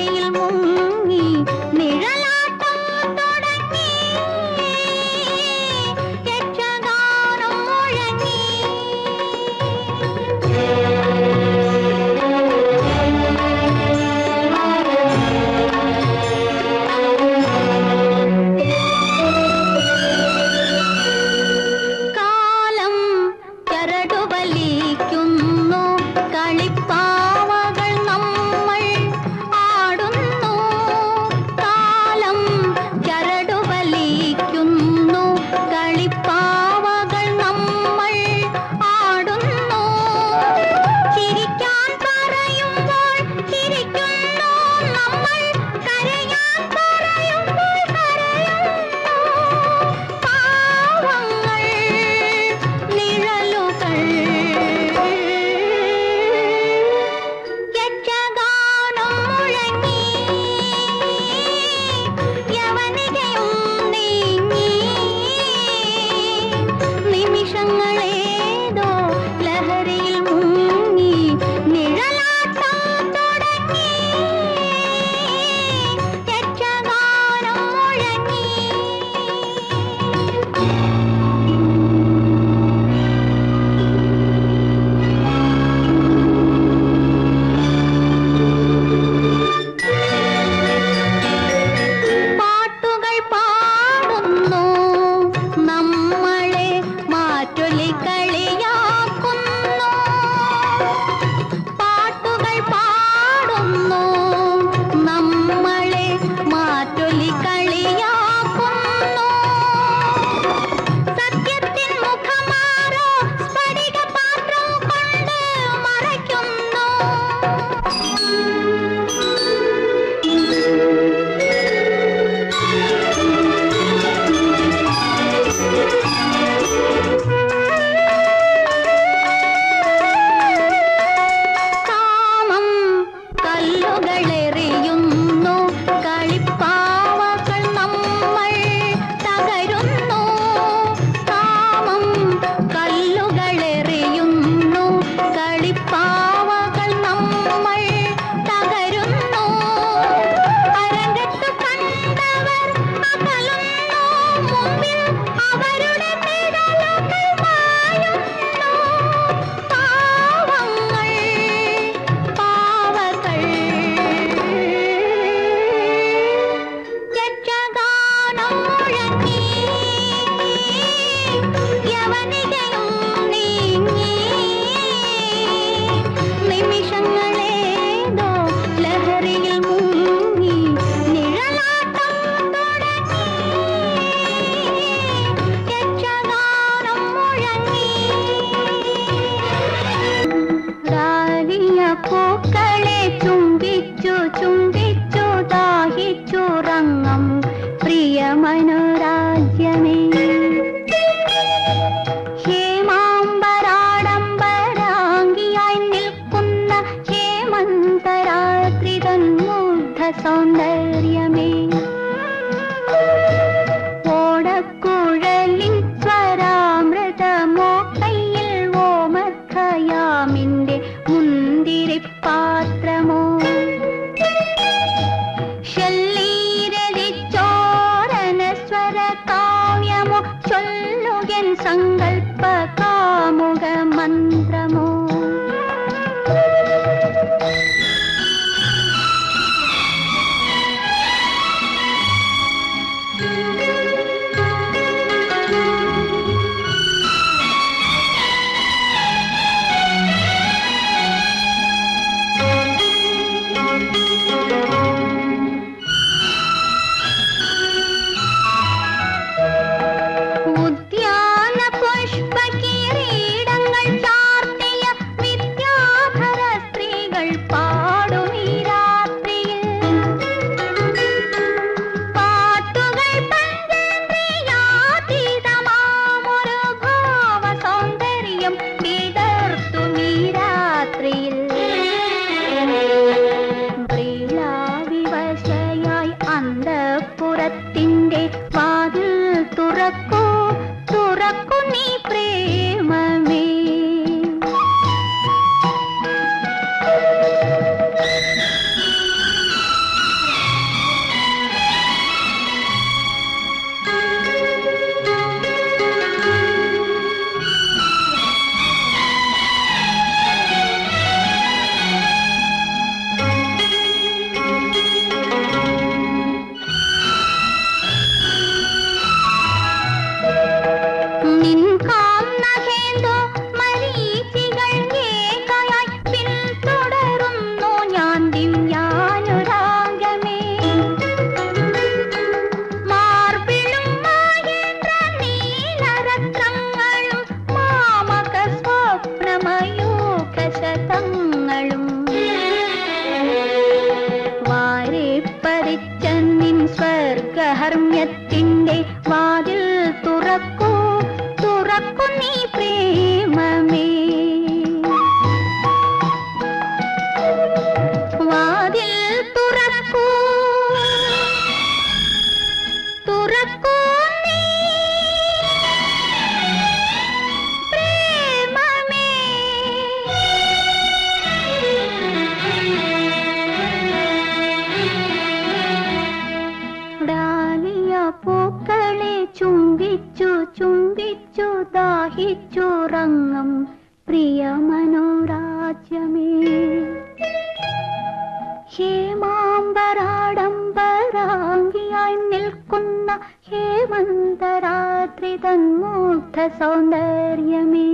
ലഹരിയിൽ മുങ്ങി നിഴലാട്ടം തുടങ്ങി യക്ഷഗാനം മുഴങ്ങി കാലം ചരടുവലിക്കുന്നു കളിപ്പാവകൾ നമ്മൾ ആടുന്നു കാലം ചരടുവലിക്കുന്നു കളിപ്പാവകൾ നമ്മൾ ആടുന്നു ചിരിക്കാൻ പറയുമ്പോൾ ചിരിക്കുന്നു നമ്മൾ കരയാൻ പറയുമ്പോൾ കരയുന്നു പാവങ്ങൾ നിഴലുകൾ യക്ഷഗാനം മുഴങ്ങി യവനികയും നീങ്ങി നിമിഷങ്ങളേതോ ലഹരിയിൽ മുങ്ങി നിഴലാട്ടം തുടങ്ങി യക്ഷഗാനം മുഴങ്ങി പാട്ടുകൾ പാടുന്നു നമ്മളെ മാറ്റൊലി കളിയാക്കുന്നു പാട്ടുകൾ പാടുന്നു നമ്മളെ മാറ്റൊലി കളിയാക്കുന്നു സത്യത്തിൻ മുഖമാരോ സ്ഫടിക പാത്രം കൊണ്ട് മറയ്ക്കുന്നു കാമം കല്ലുകളെറിയുന്നു കളിപ്പാവകൾ നമ്മൾ തകരുന്നു കാമം കല്ലുകളെറിയുന്നു കളിപ്പാവകൾ നമ്മൾ തകരുന്നു അരങ്ങത്ത് കണ്ടവർ അകലുന്നു മുമ്പിൽ അവരുടെ നിഴലുകൾ മായുന്നു പാവങ്ങൾ പാവകൾ യക്ഷഗാനം മുഴങ്ങി യവനികയും നീങ്ങി നിമിഷങ്ങളേതോ ലഹരിയിൽ മുങ്ങി നിഴലാട്ടം തുടങ്ങി യക്ഷഗാനം മുഴങ്ങി രാലിയ പൂക്കളെ ചുംബിച്ചു ചുംബിച്ചു ദാഹിച്ചുറങ്ങം പ്രിയ മനോരാജ്യമേ ഹേമാംബരാഡംബരാംഗിയായി നിൽക്കുന്ന ഹേമന്തരാത്രി തന്മുഗ്ധ സൗന്ദര്യമേ ഓടക്കുഴലിൻ സ്വരാമൃതമോ കയ്യിൽ ഓമക്കയാമിന്റെ മുന്തിരിപ്പാത്രമോ ശല്ലീരതിച്ചോരന സ്വര കാവ്യമോ ചൊല്ലുകൻ സങ്കൽപ്പ കാമുക മന്ത്രമോ സ്വർഗഹർമ്മ്യത്തിന്റെ വാതിൽ തുറക്കൂ തുറക്കു നീ പ്രേമമേ വാതിൽ തുറക്കൂ തുറക്കൂ നീ പ്രേമമേ ഡാലിയ പൂക്കളെ ചുംബിച്ചു ചുംബിച്ചു ദാഹിച്ചുറങ്ങും പ്രിയ മനോരാജ്യമേ ഹേമാംബരാഡംബരാംഗിയായി നിൽക്കുന്ന ഹേമന്തരാത്രി തന്മൂർത്ത സൗന്ദര്യമേ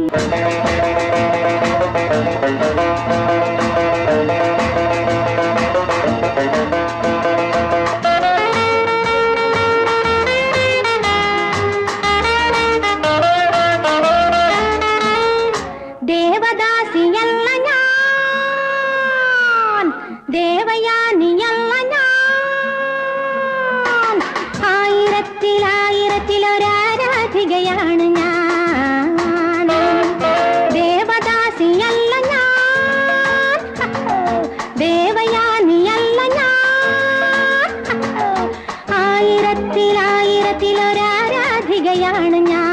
ദേവദാസിയല്ല ഞാൻ ദേവയാനിയല്ല ഞാൻ ആയിരത്തിലായിരത്തിലൊരാരാധികയാണ് ഞാൻ ദേവദാസിയല്ല ഞാൻ ദേവയാനിയല്ല ഞാൻ ആയിരത്തിലായിരത്തിലൊരാരാധികയാണ് ഞാൻ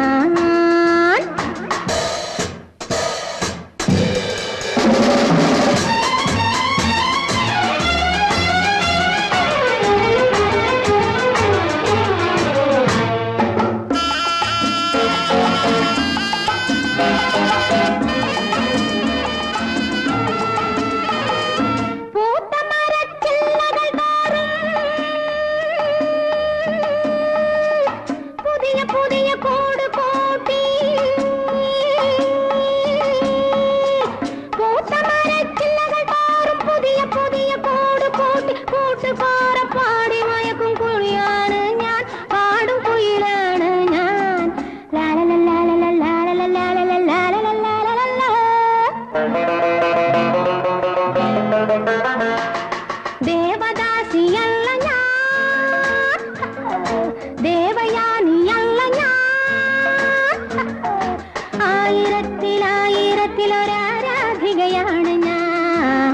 പൂത്ത മരച്ചില്ലകൾ തോറും പുതിയ പുതിയ കൂട് കൂട്ടി പൂത്ത മരച്ചില്ലകൾ തോറും പുതിയ പുതിയ കൂട് കൂട്ടി കൂട്ടുപാറ പാടി മയക്കും കുഴിയാണ് ഞാൻ പാടും കുയിലാണ് ഞാൻ ദേവദാസിയല്ല ഞാൻ ദേവയാനിയല്ല ഞാൻ ആയിരത്തിലായിരത്തിലൊരാരാധികയാണ് ഞാൻ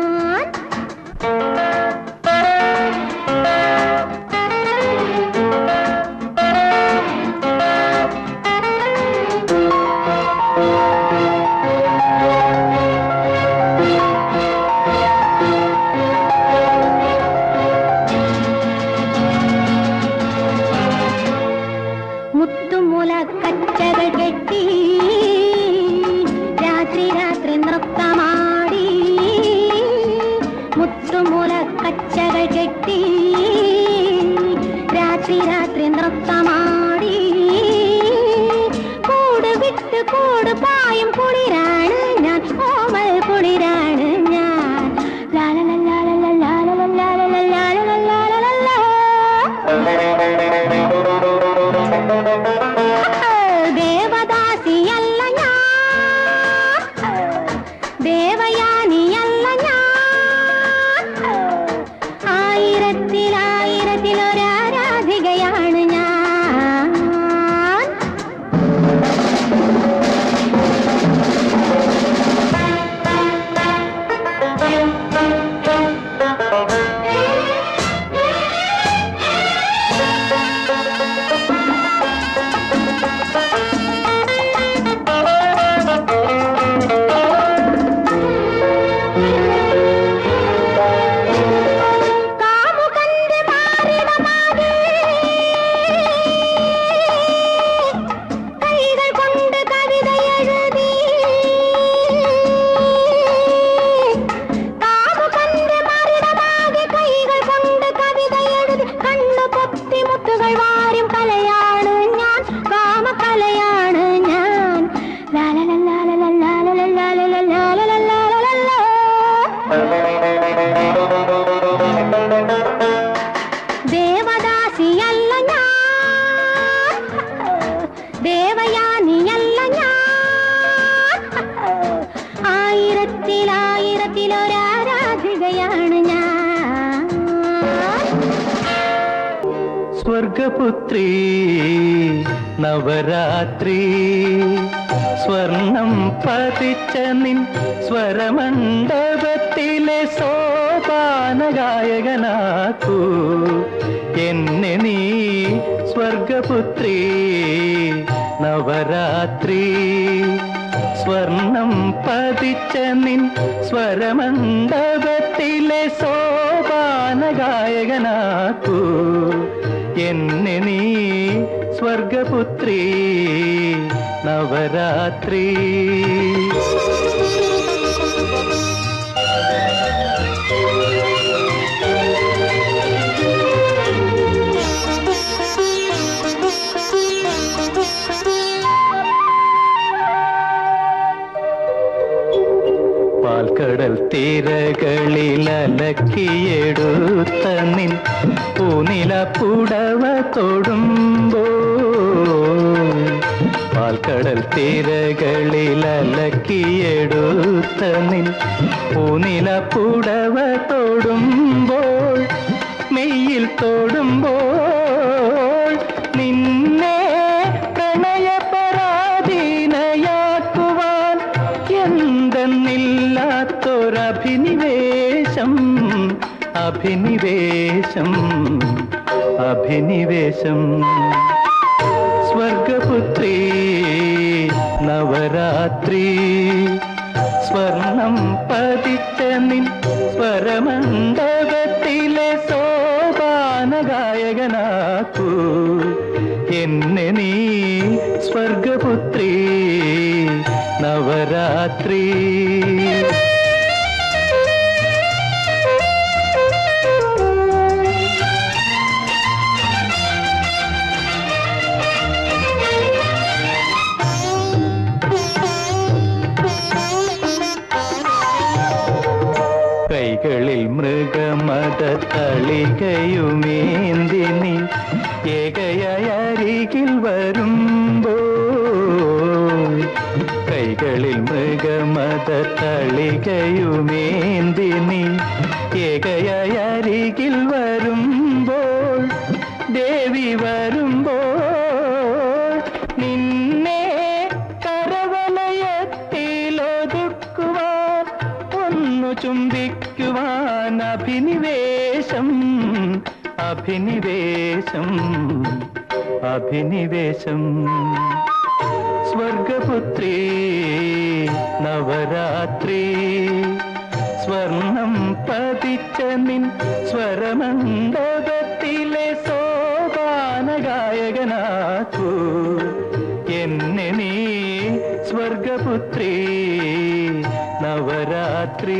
മുത്തുമുല കച്ചകൾ കെട്ടി രാത്രി രാത്രി നൃത്തമാടി മുത്തുമുല കച്ചകൾ കെട്ടി രാത്രി രാത്രി നൃത്തമാടി കൂട് വിട്ട് കൂട് പായും കുളിരാണ് ഞാൻ ഓമൽ കുളിരാണ് ഞാൻ ലാലലല്ലാലലല്ലാലലല്ലാലലല്ലാലലല്ലാലലല്ലാ. ദേവദാസിയല്ല ഞാൻ ദേവയാനിയല്ല ഞാൻ ആയിരത്തിലായിരത്തിലൊരാരാധികയാണ് ഞാൻ കാമുകന്റെ മാറിടമാകെ കൈകൾ കൊണ്ട് കവിത എഴുതി കാമുകന്റെ മാറിടമാകെ കൈകൾ കൊണ്ട് കവിത എഴുതി കണ്ണു പൊത്തി മുത്തുകൾ വാരും കലയാണ് ഞാൻ കാമകലയാണ് ഞാൻ ലാലലല്ലാലലല്ലാലലല്ലാലലല്ലാലലല്ലാ. ദേവദാസിയല്ല ഞാൻ ദേവയാനിയല്ല ഞാൻ ആയിരത്തിലായിരത്തിലൊരാരാധികയാണ് ഞാൻ സ്വർഗപുത്രി നവരാത്രി സ്വർണം പതിച്ച നിൻ സ്വരമണ്ഡപത്തിലെ സോപാന ഗായകനാക്കൂ എന്നെ നീ സ്വർഗപുത്രി നവരാത്രി സ്വർണം പതിച്ച നിൻ സ്വരമണ്ഡപത്തിലെ സോപാന ഗായകനാക്കൂ എന്നെ നീ സ്വർഗപുത്രി നവരാത്രി പാൽക്കടൽ തീരകളിൽ അലക്കിയെടുത്ത നിൻ പൂനില പുടവ തൊടുമ്പോ പാൽക്കടൽ തീരകളിൽ അലക്കിയെടുത്ത നിൻ പൂനില പുടവ തൊടുമ്പോൾ മെയ്യിൽ തൊടുമ്പോൾ നിന്നെ പ്രണയപരാധീനയാക്കുവാൻ എന്തെന്നില്ലാത്തൊരഭിനിവേശം അഭിനിവേശം അഭിനിവേശം സ്വർഗപുത്രി നവരാത്രി സ്വർണം പതിച്ച നിൻ സ്വരമണ്ഡപത്തിലെ സോപാന ഗായകനാക്കൂ എന്നെ നീ സ്വർഗപുത്രി നവരാത്രി കൈകളിൽ മൃഗമത തളികയുമേന്തിനി ഏകയരികിൽ വരുമ്പോ കൈകളിൽ മൃഗമത തളികയുമേന്തിനി ഏകയരികിൽ വരുമ്പോൾ ദേവി വരുമ്പോൾ നിന്നെ കരവലയത്തിലൊതുക്കുവാൻ ഒന്നു ചുംബിക്കുവാൻ അഭിനിവേശം അഭിനിവേശം അഭിനിവേശം സ്വർഗപുത്രി നവരാത്രി സ്വർണം പതിച്ച നിൻ സ്വരമണ്ഡപത്തിലെ സോപാന ഗായകനാക്കൂ എന്നെ നീ സ്വർഗപുത്രി നവരാത്രി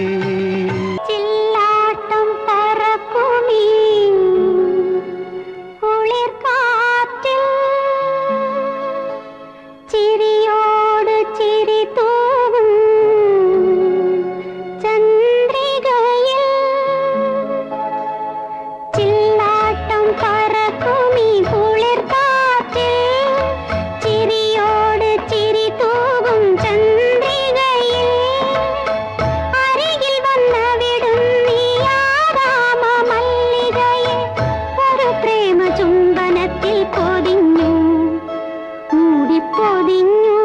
ചില്ലാട്ടം പറക്കുമീ കുളിർക്കാറ്റിൽ ചിരിയോട് ചിരി തൂവും ചന്ദ്രികയിൽ ചില്ലാട്ടം പറക്കുമീ കുളിർക്കാറ്റിൽ ചിരിയോട് ചിരി തൂവും ചന്ദ്രികയിൽ അരികിൽ വന്നവിടും നീയാരാമ മല്ലികയെ ഒരു പ്രേമ ചുംബനത്തിൽ പൊതിഞ്ഞു മൂടിപ്പൊതിഞ്ഞു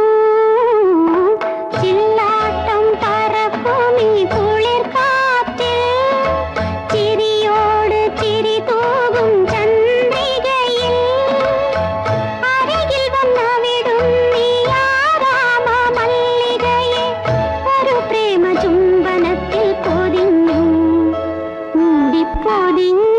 ചില്ലാട്ടം പറക്കുമീ കുളിർ കാറ്റിൽ ചിരിയോട് ചിരി തൂകും ചന്ദ്രികയിൽ അരികിൽ വന്നവിടും നീയാരാമ മല്ലികയെ ഒരു പ്രേമ ചുംബനത്തിൽ പൊതിഞ്ഞു മൂടിപ്പൊതിഞ്ഞു